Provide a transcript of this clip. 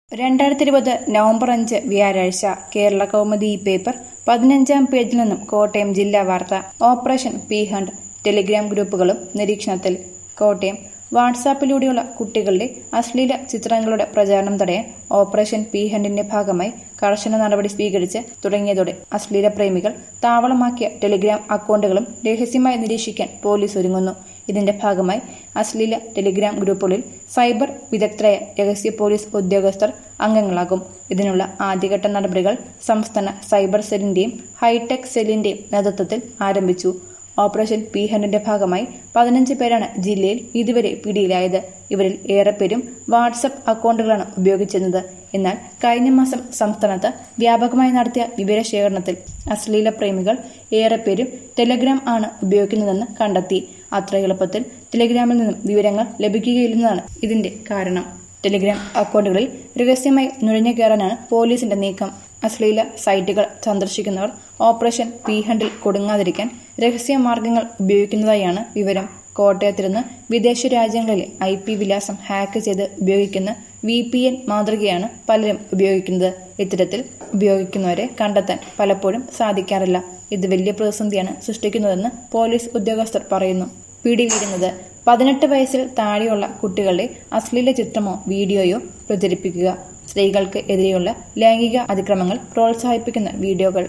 രണ്ടായിരത്തി ഇരുപത് നവംബർ അഞ്ച് വ്യാഴാഴ്ച കേരള കൗമുദി പേപ്പർ പതിനഞ്ചാം പേജിൽ നിന്നും കോട്ടയം ജില്ലാ വാർത്ത ഓപ്പറേഷൻ പി ഹണ്ട് ടെലിഗ്രാം ഗ്രൂപ്പുകളും നിരീക്ഷണത്തിൽ കോട്ടയം വാട്സാപ്പിലൂടെയുള്ള കുട്ടികളുടെ അശ്ലീല ചിത്രങ്ങളുടെ പ്രചാരണം തടയാൻ ഓപ്പറേഷൻ പി ഹണ്ടിന്റെ ഭാഗമായി കർശന നടപടി സ്വീകരിച്ച് തുടങ്ങിയതോടെ അശ്ലീല പ്രേമികൾ താവളമാക്കിയ ടെലിഗ്രാം അക്കൗണ്ടുകളും രഹസ്യമായി നിരീക്ഷിക്കാൻ പോലീസ് ഒരുങ്ങുന്നു ഇതിന്റെ ഭാഗമായി അശ്ലീല ടെലിഗ്രാം ഗ്രൂപ്പുകളിൽ സൈബർ വിദഗ്ധരായ രഹസ്യ പോലീസ് ഉദ്യോഗസ്ഥർ അംഗങ്ങളാകും ഇതിനുള്ള ആദ്യഘട്ട നടപടികൾ സംസ്ഥാന സൈബർ സെല്ലിന്റെയും ഹൈടെക് സെല്ലിന്റെയും നേതൃത്വത്തിൽ ആരംഭിച്ചു ഓപ്പറേഷൻ പി ഹണ്ടിന്റെ ഭാഗമായി പതിനഞ്ച് പേരാണ് ജില്ലയിൽ ഇതുവരെ പിടിയിലായത് ഇവരിൽ ഏറെപ്പേരും വാട്സപ്പ് അക്കൗണ്ടുകളാണ് ഉപയോഗിച്ചിരുന്നത് എന്നാൽ കഴിഞ്ഞ മാസം സംസ്ഥാനത്ത് വ്യാപകമായി നടത്തിയ വിവരശേഖരണത്തിൽ അശ്ലീല പ്രേമികൾ ഏറെപ്പേരും ടെലഗ്രാം ആണ് ഉപയോഗിക്കുന്നതെന്ന് കണ്ടെത്തി അത്ര എളുപ്പത്തിൽ ടെലഗ്രാമിൽ നിന്നും വിവരങ്ങൾ ലഭിക്കുകയില്ലെന്നതാണ് ഇതിന്റെ കാരണം ടെലിഗ്രാം അക്കൗണ്ടുകളിൽ രഹസ്യമായി നുഴഞ്ഞു കയറാനാണ് പോലീസിന്റെ നീക്കം അശ്ലീല സൈറ്റുകൾ സന്ദർശിക്കുന്നവർ ഓപ്പറേഷൻ പി ഹണ്ടിൽ കൊടുങ്ങാതിരിക്കാൻ രഹസ്യ മാർഗങ്ങൾ ഉപയോഗിക്കുന്നതായാണ് വിവരം കോട്ടയത്തിരുന്ന് വിദേശ രാജ്യങ്ങളിലെ ഐ പി വിലാസം ഹാക്ക് ചെയ്ത് ഉപയോഗിക്കുന്ന വി പി എൻ മാതൃകയാണ് പലരും ഉപയോഗിക്കുന്നത് ഇത്തരത്തിൽ ഉപയോഗിക്കുന്നവരെ കണ്ടെത്താൻ പലപ്പോഴും സാധിക്കാറില്ല ഇത് വലിയ പ്രതിസന്ധിയാണ് സൃഷ്ടിക്കുന്നതെന്ന് പോലീസ് ഉദ്യോഗസ്ഥർ പറയുന്നു പിടിവീഴുന്നത് പതിനെട്ട് വയസ്സിൽ താഴെയുള്ള കുട്ടികളുടെ അശ്ലീല ചിത്രമോ വീഡിയോയോ പ്രചരിപ്പിക്കുക സ്ത്രീകൾക്ക് എതിരെയുള്ള ലൈംഗിക അതിക്രമങ്ങൾ പ്രോത്സാഹിപ്പിക്കുന്ന വീഡിയോകൾ